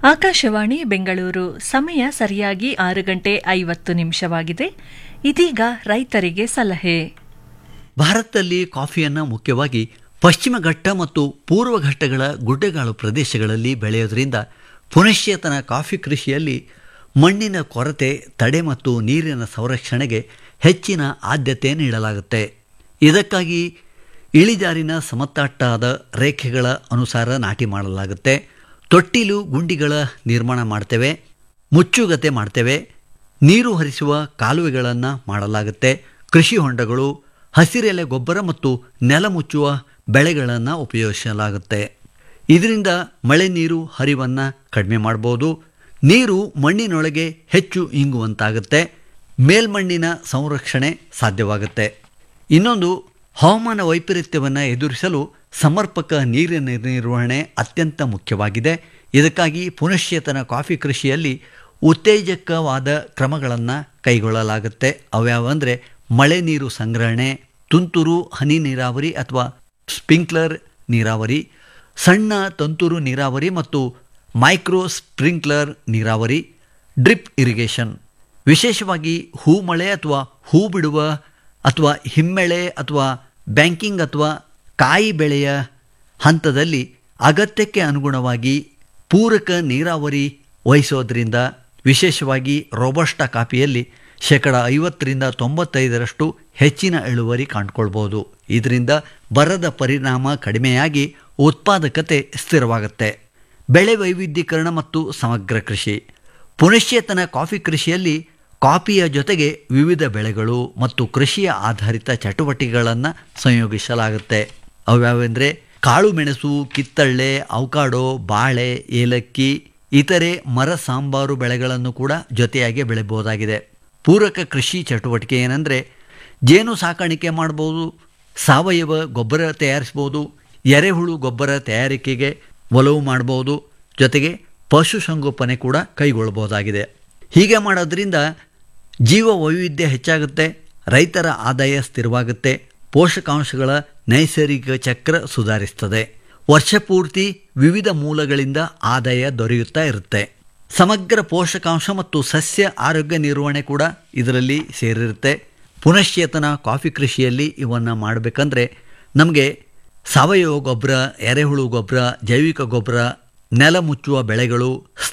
ಆಕಾಶವಾಣಿ ಬೆಂಗಳೂರು ಸಮಯ ಸರಿಯಾಗಿ ಆರು ಗಂಟೆ ಐವತ್ತು ನಿಮಿಷವಾಗಿದೆ ಇದೀಗ ರೈತರಿಗೆ ಸಲಹೆ ಭಾರತದಲ್ಲಿ ಕಾಫಿಯನ್ನು ಮುಖ್ಯವಾಗಿ ಪಶ್ಚಿಮ ಘಟ್ಟ ಮತ್ತು ಪೂರ್ವ ಘಟ್ಟಗಳ ಗುಡ್ಡಗಾಡು ಪ್ರದೇಶಗಳಲ್ಲಿ ಬೆಳೆಯೋದ್ರಿಂದ ಪುನಶ್ಚೇತನ ಕಾಫಿ ಕೃಷಿಯಲ್ಲಿ ಮಣ್ಣಿನ ಕೊರತೆ ತಡೆ ಮತ್ತು ನೀರಿನ ಸಂರಕ್ಷಣೆಗೆ ಹೆಚ್ಚಿನ ಆದ್ಯತೆ ನೀಡಲಾಗುತ್ತೆ ಇದಕ್ಕಾಗಿ ಇಳಿಜಾರಿನ ಸಮತಟ್ಟಾದ ರೇಖೆಗಳ ಅನುಸಾರ ನಾಟಿ ಮಾಡಲಾಗುತ್ತೆ ತೊಟ್ಟಿಲು ಗುಂಡಿಗಳ ನಿರ್ಮಾಣ ಮಾಡ್ತೇವೆ ಮುಚ್ಚುಗತೆ ಮಾಡ್ತೇವೆ ನೀರು ಹರಿಸುವ ಕಾಲುವೆಗಳನ್ನು ಮಾಡಲಾಗುತ್ತೆ ಕೃಷಿ ಹೊಂಡಗಳು ಹಸಿರೆಲೆ ಗೊಬ್ಬರ ಮತ್ತು ನೆಲ ಮುಚ್ಚುವ ಬೆಳೆಗಳನ್ನು ಉಪಯೋಗಿಸಲಾಗುತ್ತೆ ಇದರಿಂದ ಮಳೆ ನೀರು ಹರಿವನ್ನು ಕಡಿಮೆ ಮಾಡ್ಬೋದು ನೀರು ಮಣ್ಣಿನೊಳಗೆ ಹೆಚ್ಚು ಇಂಗುವಂತಾಗುತ್ತೆ ಮೇಲ್ಮಣ್ಣಿನ ಸಂರಕ್ಷಣೆ ಸಾಧ್ಯವಾಗುತ್ತೆ ಇನ್ನೊಂದು ಹವಾಮಾನ ವೈಪರೀತ್ಯವನ್ನು ಎದುರಿಸಲು ಸಮರ್ಪಕ ನೀರಿನ ನಿರ್ವಹಣೆ ಅತ್ಯಂತ ಮುಖ್ಯವಾಗಿದೆ ಇದಕ್ಕಾಗಿ ಪುನಶ್ಚೇತನ ಕಾಫಿ ಕೃಷಿಯಲ್ಲಿ ಉತ್ತೇಜಕವಾದ ಕ್ರಮಗಳನ್ನು ಕೈಗೊಳ್ಳಲಾಗುತ್ತೆ ಅವ್ಯಾವ ಅಂದರೆ ಮಳೆ ನೀರು ಸಂಗ್ರಹಣೆ ತುಂತುರು ಹನಿ ನೀರಾವರಿ ಅಥವಾ ಸ್ಪ್ರಿಂಕ್ಲರ್ ನೀರಾವರಿ ಸಣ್ಣ ತುಂತುರು ನೀರಾವರಿ ಮತ್ತು ಮೈಕ್ರೋ ಸ್ಪ್ರಿಂಕ್ಲರ್ ನೀರಾವರಿ ಡ್ರಿಪ್ ಇರಿಗೇಷನ್ ವಿಶೇಷವಾಗಿ ಹೂ ಮಳೆ ಅಥವಾ ಹೂ ಬಿಡುವ ಅಥವಾ ಹಿಮ್ಮೆಳೆ ಅಥವಾ ಬ್ಯಾಂಕಿಂಗ್ ಅಥವಾ ಕಾಯಿ ಬೆಳೆಯ ಹಂತದಲ್ಲಿ ಅಗತ್ಯಕ್ಕೆ ಅನುಗುಣವಾಗಿ ಪೂರಕ ನೀರಾವರಿ ವಹಿಸೋದ್ರಿಂದ ವಿಶೇಷವಾಗಿ ರೋಬಸ್ಟಾ ಕಾಫಿಯಲ್ಲಿ ಶೇಕಡ ಐವತ್ತರಿಂದ ತೊಂಬತ್ತೈದರಷ್ಟು ಹೆಚ್ಚಿನ ಇಳುವರಿ ಕಾಣ್ಕೊಳ್ಬೋದು ಇದರಿಂದ ಬರದ ಪರಿಣಾಮ ಕಡಿಮೆಯಾಗಿ ಉತ್ಪಾದಕತೆ ಸ್ಥಿರವಾಗುತ್ತೆ ಬೆಳೆ ವೈವಿಧ್ಯೀಕರಣ ಮತ್ತು ಸಮಗ್ರ ಕೃಷಿ ಪುನಶ್ಚೇತನ ಕಾಫಿ ಕೃಷಿಯಲ್ಲಿ ಕಾಫಿಯ ಜೊತೆಗೆ ವಿವಿಧ ಬೆಳೆಗಳು ಮತ್ತು ಕೃಷಿಯ ಆಧಾರಿತ ಚಟುವಟಿಕೆಗಳನ್ನು ಸಂಯೋಗಿಸಲಾಗುತ್ತೆ ಅವ್ಯಾವೆಂದರೆ ಕಾಳು ಮೆಣಸು ಕಿತ್ತಳ್ಳೆ ಅವಕಾಡೋ ಬಾಳೆ ಏಲಕ್ಕಿ ಇತರೆ ಮರ ಸಾಂಬಾರು ಬೆಳೆಗಳನ್ನು ಕೂಡ ಜೊತೆಯಾಗಿ ಬೆಳೆಯಬಹುದಾಗಿದೆ ಪೂರಕ ಕೃಷಿ ಚಟುವಟಿಕೆ ಏನಂದರೆ ಜೇನು ಸಾಕಾಣಿಕೆ ಮಾಡ್ಬೋದು ಸಾವಯವ ಗೊಬ್ಬರ ತಯಾರಿಸ್ಬೋದು ಎರೆಹುಳು ಗೊಬ್ಬರ ತಯಾರಿಕೆಗೆ ಒಲವು ಮಾಡ್ಬೋದು ಜೊತೆಗೆ ಪಶುಸಂಗೋಪನೆ ಕೂಡ ಕೈಗೊಳ್ಳಬಹುದಾಗಿದೆ ಹೀಗೆ ಮಾಡೋದ್ರಿಂದ ಜೀವ ವೈವಿಧ್ಯ ಹೆಚ್ಚಾಗುತ್ತೆ ರೈತರ ಆದಾಯ ಸ್ಥಿರವಾಗುತ್ತೆ ಪೋಷಕಾಂಶಗಳ ನೈಸರ್ಗಿಕ ಚಕ್ರ ಸುಧಾರಿಸ್ತದೆ ವರ್ಷಪೂರ್ತಿ ವಿವಿಧ ಮೂಲಗಳಿಂದ ಆದಾಯ ದೊರೆಯುತ್ತಾ ಇರುತ್ತೆ ಸಮಗ್ರ ಪೋಷಕಾಂಶ ಮತ್ತು ಸಸ್ಯ ಆರೋಗ್ಯ ನಿರ್ವಹಣೆ ಕೂಡ ಇದರಲ್ಲಿ ಸೇರಿರುತ್ತೆ ಪುನಶ್ಚೇತನ ಕಾಫಿ ಕೃಷಿಯಲ್ಲಿ ಇವನ್ನು ಮಾಡಬೇಕಂದ್ರೆ ನಮಗೆ ಸಾವಯವ ಗೊಬ್ಬರ ಎರೆಹುಳು ಗೊಬ್ಬರ ಜೈವಿಕ ಗೊಬ್ಬರ ನೆಲ ಮುಚ್ಚುವ ಬೆಳೆಗಳು